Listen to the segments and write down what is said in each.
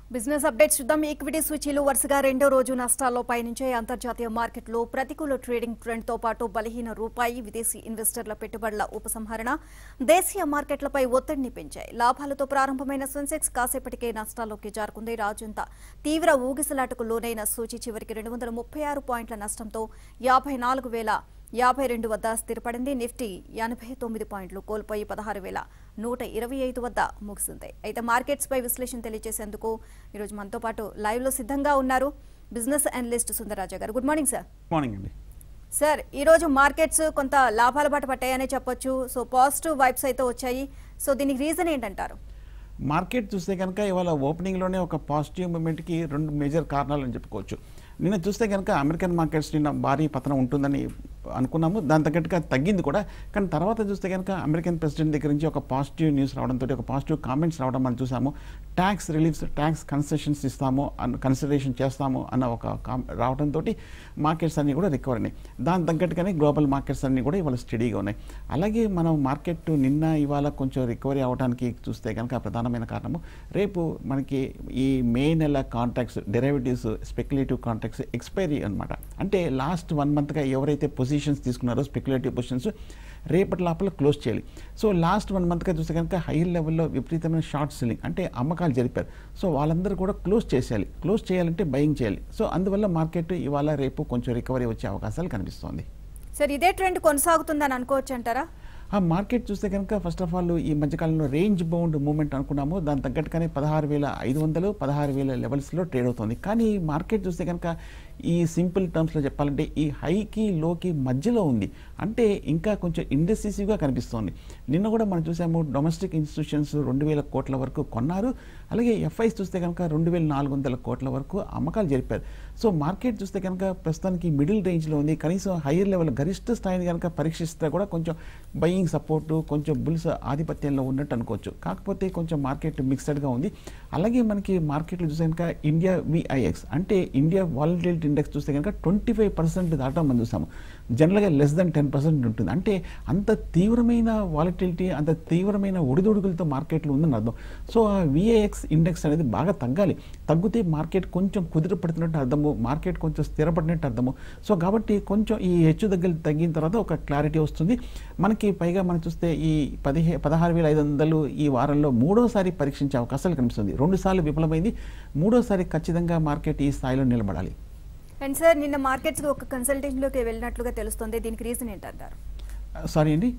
Business updates చూద్దాం equity సూచీలు వరుసగా రెండో రోజు నష్టాల్లో పయనించే అంతర్జాతీయ మార్కెట్లో ప్రతికూల ట్రేడింగ్ ట్రెండ్ తో పాటు బలహీన రూపాయి విదేశీ ఇన్వెస్టర్ల పెట్టుబడుల ఉపసంహరణ దేశీయ మార్కెట్లపై ఒత్తిడిని పెంచాయి లాభాలతో ప్రారంభమైన సెన్సెక్స్ కాసేపటికే నష్టాల్లోకి జారుకుంది రాజంతా తీవ్ర ఊగిసలాటకు లోనైన సూచీ చివరికి రెండు వందల ముప్పై ఆరు పాయింట్ల నష్టంతో యాభై నాలుగు వేల యాభై రెండు వద్ద స్థిరపడింది నిఫ్టీ ఎనభై తొమ్మిది పాయింట్లు కోల్పోయి పదహారు వేల నూట ఇరవై ఐదు వద్ద ముగిసింది అయితే మార్కెట్స్ పై విశ్లేషణ తెలియజేసేందుకు ఈరోజు మనతో పాటు లైవ్ లో సిద్ధంగా ఉన్నారు business analyst Sundararaja garu good morning sir morning అండి సార్ ఈ రోజు మార్కెట్స్ కొంత లాభాల బాట పట్టాయనే చెప్పొచ్చు సో పాజిటివ్ వైబ్స్ అయితే వచ్చాయి సో దీనికి రీజన్ ఏంటంటారు మార్కెట్ చూస్తే కనుక ఇవాళ ఓపెనింగ్లోనే ఒక పాజిటివ్ మూమెంట్కి రెండు మేజర్ కారణాలు అని చెప్పుకోవచ్చు నిన్న చూస్తే కనుక అమెరికన్ మార్కెట్స్ నిన్న భారీ పతనం ఉంటుందని అనుకున్నాము దాని తగ్గట్టుగా తగ్గింది కూడా కానీ తర్వాత చూస్తే కనుక అమెరికన్ ప్రెసిడెంట్ దగ్గర నుంచి ఒక పాజిటివ్ న్యూస్ రావడంతో ఒక పాజిటివ్ కామెంట్స్ రావడం మనం చూసాము ట్యాక్స్ రిలీఫ్స్ ట్యాక్స్ కన్సెషన్స్ ఇస్తాము అన్న కన్సిడరేషన్ చేస్తాము అన్న ఒక కామ్ రావడంతో మార్కెట్స్ అన్నీ కూడా రికవర్ అయినాయి దాని తగ్గట్టుగానే గ్లోబల్ మార్కెట్స్ అన్నీ కూడా ఇవాళ స్టడీగా ఉన్నాయి అలాగే మనం మార్కెట్ నిన్న ఇవాళ కొంచెం రికవరీ అవడానికి చూస్తే కనుక ప్రధానమైన కారణము రేపు మనకి ఈ మే నెల contracts derivatives speculative contracts expiry అన్నమాట అంటే లాస్ట్ వన్ మంత్గా ఎవరైతే పొజిషన్స్ తీసుకున్నారో స్పెక్యులేటివ్ పొజిషన్స్ రేపటి లోపల క్లోజ్ చేయాలి సో లాస్ట్ వన్ మంత్గా చూస్తే కనుక హైయర్ లెవెల్లో విపరీతమైన షార్ట్ సెల్లింగ్ అంటే అమ్మకాలు జరిపారు సో వాళ్ళందరూ కూడా క్లోజ్ చేసేయాలి క్లోజ్ చేయాలంటే బయింగ్ చేయాలి సో అందువల్ల మార్కెట్ ఇవాళ రేపు కొంచెం రికవరీ వచ్చే అవకాశాలు కనిపిస్తోంది సార్ ఇదే ట్రెండ్ కొనసాగుతుందని అనుకోవచ్చు అంటారా ఆ మార్కెట్ చూస్తే కనుక ఫస్ట్ ఆఫ్ ఆల్ ఈ మధ్యకాలంలో రేంజ్ బౌండ్ మూవ్మెంట్ అనుకున్నాము దాని తగ్గట్టుగానే పదహారు వేల ఐదు వందలు పదహారు వేల లెవెల్స్లో ట్రేడ్ అవుతుంది కానీ మార్కెట్ చూస్తే కనుక ఈ సింపుల్ టర్మ్స్లో చెప్పాలంటే ఈ హైకి లోకి మధ్యలో ఉంది అంటే ఇంకా కొంచెం ఇండెసిసివ్గా కనిపిస్తోంది నిన్న కూడా మనం చూసాము డొమెస్టిక్ ఇన్స్టిట్యూషన్స్ రెండు వేల కోట్ల వరకు కొన్నారు అలాగే ఎఫ్ఐస్ చూస్తే కనుక రెండు వేల నాలుగు వందల కోట్ల వరకు అమ్మకాలు జరిపారు సో మార్కెట్ చూస్తే కనుక ప్రస్తుతానికి మిడిల్ రేంజ్లో ఉంది కనీసం హైయర్ లెవెల్ గరిష్ట స్థాయిని కనుక పరీక్షిస్తే కూడా కొంచెం బయింగ్ సపోర్టు కొంచెం బుల్స్ ఆధిపత్యంలో ఉన్నట్టు అనుకోవచ్చు కాకపోతే కొంచెం మార్కెట్ మిక్స్డ్గా ఉంది అలాగే మనకి మార్కెట్లో చూస్తే కనుక ఇండియా విఐఎక్స్ అంటే ఇండియా వాలటిలిటీ ఇండెక్స్ చూస్తే కనుక ట్వంటీ ఫైవ్ పర్సెంట్ దాటం మనం చూసాము జనరల్గా లెస్ దెన్ టెన్ పర్సెంట్ ఉంటుంది అంటే అంత తీవ్రమైన వాలటిలిటీ అంత తీవ్రమైన ఒడిదొడుగులతో మార్కెట్లో ఉందని అర్థం సో ఆ విఐఎక్స్ ఇండెక్స్ అనేది బాగా తగ్గాలి తగ్గితే మార్కెట్ కొంచెం కుదిరపడుతున్నట్టు అర్థము మార్కెట్ కొంచెం స్థిరపడినట్టు అర్థము సో కాబట్టి కొంచెం ఈ హెచ్చు దగ్గర తగ్గిన తర్వాత ఒక క్లారిటీ వస్తుంది మనకి పైగా మనం చూస్తే ఈ పదిహే పదహారు వేల ఐదు వందలు ఈ వారంలో మూడోసారి పరీక్షించే అవకాశాలు కనిపిస్తుంది రెండుసార్లు విఫలమైంది మూడోసారి ఖచ్చితంగా మార్కెట్ ఈ స్థాయిలో నిలబడాలి అండ్ సార్ నిన్న మార్కెట్స్ ఒక కన్సల్టేషన్లోకి వెళ్ళినట్లుగా తెలుస్తుంది దీనికి రీజన్ ఏంటంటారు సారీ అండి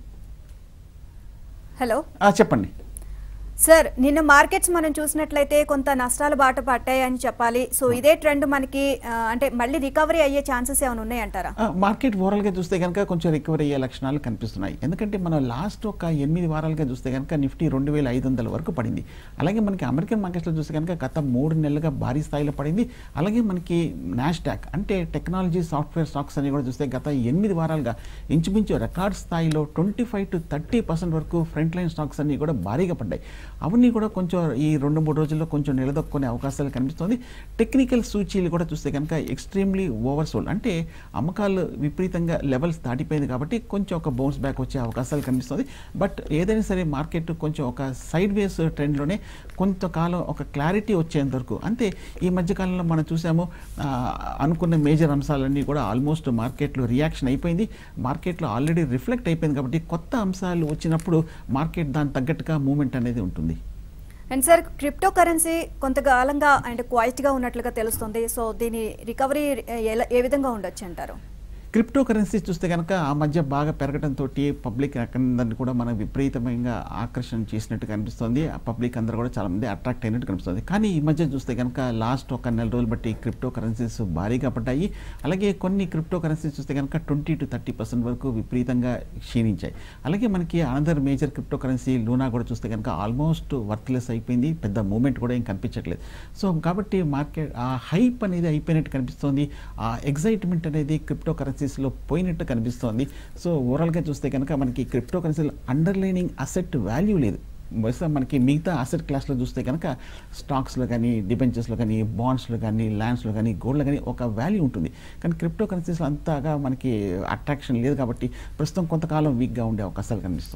హలో ఆ, చెప్పండి సార్ నిన్న మార్కెట్స్ మనం చూసినట్లయితే కొంత నష్టాలు బాట పట్టాయని చెప్పాలి సో ఇదే ట్రెండ్ మనకి ఆ, అంటే మళ్ళీ రికవరీ అయ్యే ఛాన్సెస్ ఏమైనా ఉన్నాయంటారా ఆ, మార్కెట్ ఓవరాల్గా చూస్తే కనుక కొంచెం రికవరీ అయ్యే లక్షణాలు కనిపిస్తున్నాయి ఎందుకంటే మనం లాస్ట్ ఒక ఎనిమిది వారాలుగా చూస్తే కనుక నిఫ్టీ రెండు వేల ఐదు వందల వరకు పడింది అలాగే మనకి అమెరికన్ మార్కెట్స్లో చూస్తే కనుక గత మూడు నెలలుగా భారీ స్థాయిలో పడింది అలాగే మనకి నాస్డాక్ అంటే టెక్నాలజీ సాఫ్ట్వేర్ స్టాక్స్ అని కూడా చూస్తే గత ఎనిమిది వారాలుగా ఇంచుమించు రికార్డ్ స్థాయిలో twenty five to thirty percent వరకు ఫ్రంట్ లైన్ స్టాక్స్ అన్ని కూడా భారీగా పడ్డాయి అవన్నీ కూడా కొంచెం ఈ రెండు మూడు రోజుల్లో కొంచెం నిలదొక్కునే అవకాశాలు కనిపిస్తుంది టెక్నికల్ సూచీలు కూడా చూస్తే కనుక ఎక్స్ట్రీమ్లీ ఓవర్ సోల్డ్ అంటే అమ్మకాలు విపరీతంగా లెవెల్స్ దాటిపోయింది కాబట్టి కొంచెం ఒక బౌన్స్ బ్యాక్ వచ్చే అవకాశాలు కనిపిస్తుంది బట్ ఏదైనా సరే మార్కెట్ కొంచెం ఒక సైడ్ వేస్ ట్రెండ్లోనే కొంతకాలం ఒక క్లారిటీ వచ్చేంత వరకు అంతే ఈ మధ్యకాలంలో మనం చూసాము ఆ, అనుకున్న మేజర్ అంశాలన్నీ కూడా ఆల్మోస్ట్ మార్కెట్లో రియాక్షన్ అయిపోయింది మార్కెట్లో ఆల్రెడీ రిఫ్లెక్ట్ అయిపోయింది కాబట్టి కొత్త అంశాలు వచ్చినప్పుడు మార్కెట్ దాని తగ్గట్టుగా మూమెంట్ అనేది ఉంటుంది అండ్ సార్ క్రిప్టో కరెన్సీ కొంతకాలంగా అండ్ క్వైట్గా ఉన్నట్లుగా తెలుస్తుంది సో దీని రికవరీ ఎలా ఏ విధంగా ఉండొచ్చు అంటారు క్రిప్టో కరెన్సీ చూస్తే కనుక ఆ మధ్య బాగా పెరగడంతో పబ్లిక్ అందరినీ కూడా మనం విపరీతంగా ఆకర్షణ చేసినట్టు కనిపిస్తుంది ఆ పబ్లిక్ అందరూ కూడా చాలా మంది అట్రాక్ట్ అయినట్టు కనిపిస్తుంది కానీ ఈ మధ్య చూస్తే కనుక లాస్ట్ ఒక నెల రోజులు బట్టి క్రిప్టో కరెన్సీస్ భారీగా పడ్డాయి అలాగే కొన్ని క్రిప్టో కరెన్సీస్ చూస్తే కనుక ట్వంటీ టు థర్టీ పర్సెంట్ వరకు విపరీతంగా క్షీణించాయి అలాగే మనకి another major crypto currency Luna కూడా చూస్తే కనుక ఆల్మోస్ట్ వర్త్లెస్ అయిపోయింది పెద్ద మూమెంట్ కూడా ఏం కనిపించట్లేదు సో కాబట్టి మార్కెట్ ఆ హైప్ అనేది అయిపోయినట్టు కనిపిస్తుంది ఆ ఎగ్జైట్మెంట్ అనేది క్రిప్టో కరెన్సీస్లో పోయినట్టు కనిపిస్తోంది సో ఓవరాల్గా చూస్తే కనుక మనకి క్రిప్టో కరెన్సీలో అండర్లైనింగ్ అసెట్ వాల్యూ లేదు బహుశా మనకి మిగతా అసెట్ క్లాస్లో చూస్తే కనుక స్టాక్స్లో కానీ డిబెంచర్స్లో కానీ బాండ్స్లో కానీ ల్యాండ్స్లో కానీ గోల్డ్లో కానీ ఒక వాల్యూ ఉంటుంది కానీ క్రిప్టో కరెన్సీస్లో అంతగా మనకి అట్రాక్షన్ లేదు కాబట్టి ప్రస్తుతం కొంతకాలం వీక్గా ఉండే అవకాశాలు కనిపిస్తుంది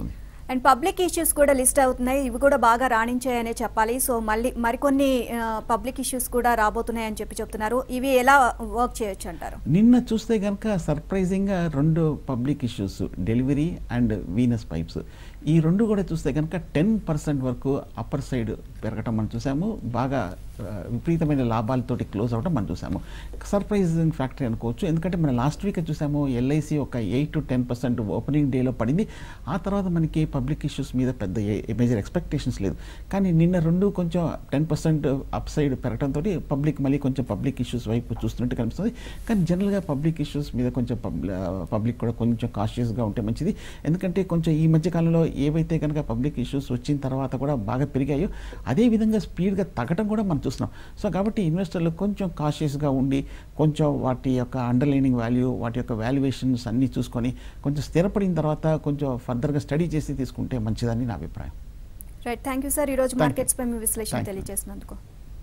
అండ్ పబ్లిక్ ఇష్యూస్ కూడా లిస్ట్ అవుతున్నాయి ఇవి కూడా బాగా రాణించాయనే చెప్పాలి సో మళ్ళీ మరికొన్ని పబ్లిక్ ఇష్యూస్ కూడా రాబోతున్నాయని చెప్పి చెప్తున్నారు ఇవి ఎలా వర్క్ చేయొచ్చు అంటారు నిన్న చూస్తే కనుక సర్ప్రైజింగ్గా రెండు public issues Delhivery and Venus Pipes ఈ రెండు కూడా చూస్తే కనుక టెన్ పర్సెంట్ వరకు అప్పర్ సైడ్ పెరగటం మనం చూసాము బాగా ఆ, విపరీతమైన లాభాలతోటి క్లోజ్ అవ్వడం మనం చూసాము సర్ప్రైజింగ్ ఫ్యాక్టరీ అనుకోవచ్చు ఎందుకంటే మనం లాస్ట్ వీక్ చూసాము ఎల్ఐసి ఒక eight to ten percent opening డేలో పడింది ఆ తర్వాత మనకి పబ్లిక్ ఇష్యూస్ మీద పెద్ద మేజర్ ఎక్స్పెక్టేషన్స్ లేదు కానీ నిన్న రెండు కొంచెం టెన్ పర్సెంట్ అప్ సైడ్ పెరగడంతో పబ్లిక్ మళ్ళీ కొంచెం పబ్లిక్ ఇష్యూస్ వైపు చూస్తున్నట్టు కనిపిస్తుంది కానీ జనరల్గా పబ్లిక్ ఇష్యూస్ మీద కొంచెం పబ్లిక్ కూడా కొంచెం కాషియస్గా ఉంటే మంచిది ఎందుకంటే కొంచెం ఈ మధ్య కాలంలో ఏవైతే కనుక పబ్లిక్ ఇష్యూస్ వచ్చిన తర్వాత కూడా బాగా పెరిగాయో అదే విధంగా స్పీడ్గా తగ్గడం కూడా మనం చూస్తున్నాం సో కాబట్టి ఇన్వెస్టర్లు కొంచెం కాషియస్గా ఉండి కొంచెం వాటి యొక్క అండర్లైనింగ్ వాల్యూ వాటి యొక్క వాల్యుయేషన్స్ అన్నీ చూసుకొని కొంచెం స్థిరపడిన తర్వాత కొంచెం ఫర్దర్గా స్టడీ చేసి తీసుకుంటే మంచిదని నా అభిప్రాయం రైట్ థ్యాంక్ యూ సార్ ఈ రోజు Thank you. మార్కెట్స్ పై మీ విశ్లేషణ Thank you. తెలియజేసినందుకు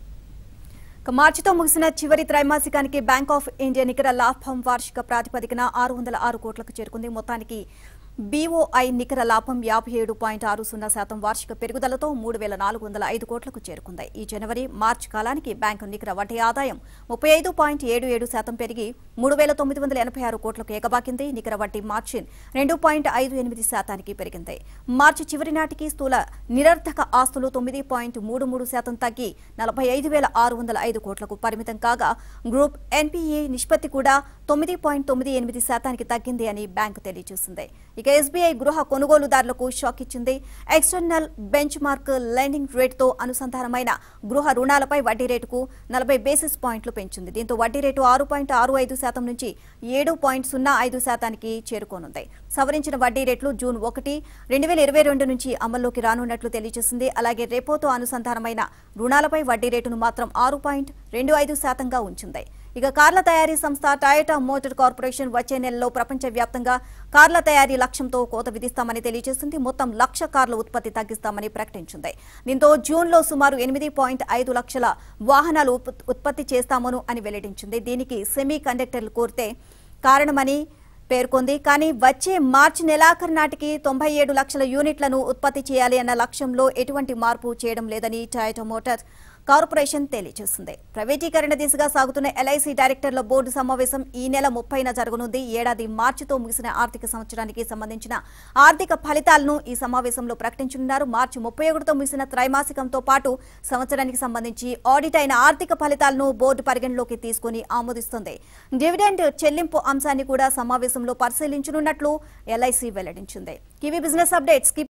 ఇక మార్చితో ముగిసిన చివరి త్రైమాసికానికి బ్యాంక్ ఆఫ్ ఇండియా నికర లాభం వార్షిక ప్రాతిపదికన ఆరు వందల ఆరు కోట్లకు చేరుకుంది మొత్తానికి బీఓఐ నికర లాభం యాభై ఏడు పాయింట్ ఆరు సున్నా శాతం వార్షిక పెరుగుదలతో మూడు వేల నాలుగు వందల ఐదు కోట్లకు చేరుకుంది ఈ జనవరి మార్చి కాలానికి బ్యాంకు నికర వడ్డీ ఆదాయం ముప్పై ఐదు పాయింట్ ఏడు ఏడు శాతం పెరిగి మూడు వేల తొమ్మిది వందల ఎనభై ఆరు కోట్లకు ఎగబాకింది నికర వడ్డీ మార్జిన్ రెండు పాయింట్ ఐదు ఎనిమిది శాతానికి పెరిగింది మార్చి చివరి నాటికి స్థూల నిరర్థక ఆస్తులు తొమ్మిది పాయింట్ మూడు మూడు శాతం తగ్గి నలభై ఐదు వేల ఆరు వందల ఐదు కోట్లకు పరిమితం కాగా గ్రూప్ ఎన్పీఏ నిష్పత్తి కూడా తొమ్మిది పాయింట్ తొమ్మిది ఎనిమిది శాతానికి తగ్గింది అని బ్యాంకు తెలియజేసింది ఇక ఎస్బీఐ గృహ కొనుగోలుదారులకు షాక్ ఇచ్చింది ఎక్స్టర్నల్ బెంచ్ మార్క్ లెండింగ్ రేటుతో అనుసంధానమైన గృహ రుణాలపై వడ్డీ రేటుకు నలభై బేసిస్ పాయింట్లు పెంచింది దీంతో వడ్డీ రేటు ఆరు పాయింట్ ఆరు ఐదు శాతం నుంచి ఏడు పాయింట్ సున్నా ఐదు శాతానికి చేరుకోనుంది సవరించిన వడ్డీ రేట్లు జూన్ ఒకటి రెండు వేల ఇరవై రెండు నుంచి అమల్లోకి రానున్నట్లు తెలియజేసింది అలాగే రెపోతో అనుసంధానమైన రుణాలపై వడ్డీ రేటును మాత్రం ఆరు పాయింట్ రెండు ఐదు శాతంగా ఉంచింది ఇక కార్ల తయారీ సంస్థ టయోటా మోటార్ కార్పొరేషన్ వచ్చే నెలలో ప్రపంచవ్యాప్తంగా కార్ల తయారీ లక్ష్యంతో కోత విధిస్తామని తెలియజేసింది మొత్తం లక్ష కార్ల ఉత్పత్తి తగ్గిస్తామని ప్రకటించింది దీంతో జూన్లో సుమారు ఎనిమిది పాయింట్ ఐదు లక్షల వాహనాలు ఉత్ప- ఉత్పత్తి చేస్తామను అని వెల్లడించింది దీనికి సెమీ కండక్టర్లు కోరితే కారణమని పేర్కొంది కానీ వచ్చే మార్చి నెలాఖరు నాటికి తొంభై ఏడు లక్షల యూనిట్లను ఉత్పత్తి చేయాలి అన్న లక్ష్యంలో ఎటువంటి మార్పు చేయడం లేదని టయోటా మోటార్ కార్పొరేషన్ తెలియజేసింది ప్రైవేటీకరణ దిశగా సాగుతున్న ఎల్ఐసి డైరెక్టర్ల బోర్డు సమావేశం ఈ నెల ముప్పైన జరగనుంది ఏడాది మార్చితో ముగిసిన ఆర్థిక సంవత్సరానికి సంబంధించిన ఆర్థిక ఫలితాలను ఈ సమావేశంలో ప్రకటించనున్నారు మార్చి ముప్పై ఒకటితో ముగిసిన త్రైమాసికంతో పాటు సంవత్సరానికి సంబంధించి ఆడిట్ అయిన ఆర్థిక ఫలితాలను బోర్డు పరిగణలోకి తీసుకుని ఆమోదిస్తుంది డివిడెండ్ చెల్లింపు అంశాన్ని కూడా సమావేశంలో పరిశీలించనున్నట్లు ఎల్ఐసి వెల్లడించింది కివీ బిజినెస్ అప్డేట్స్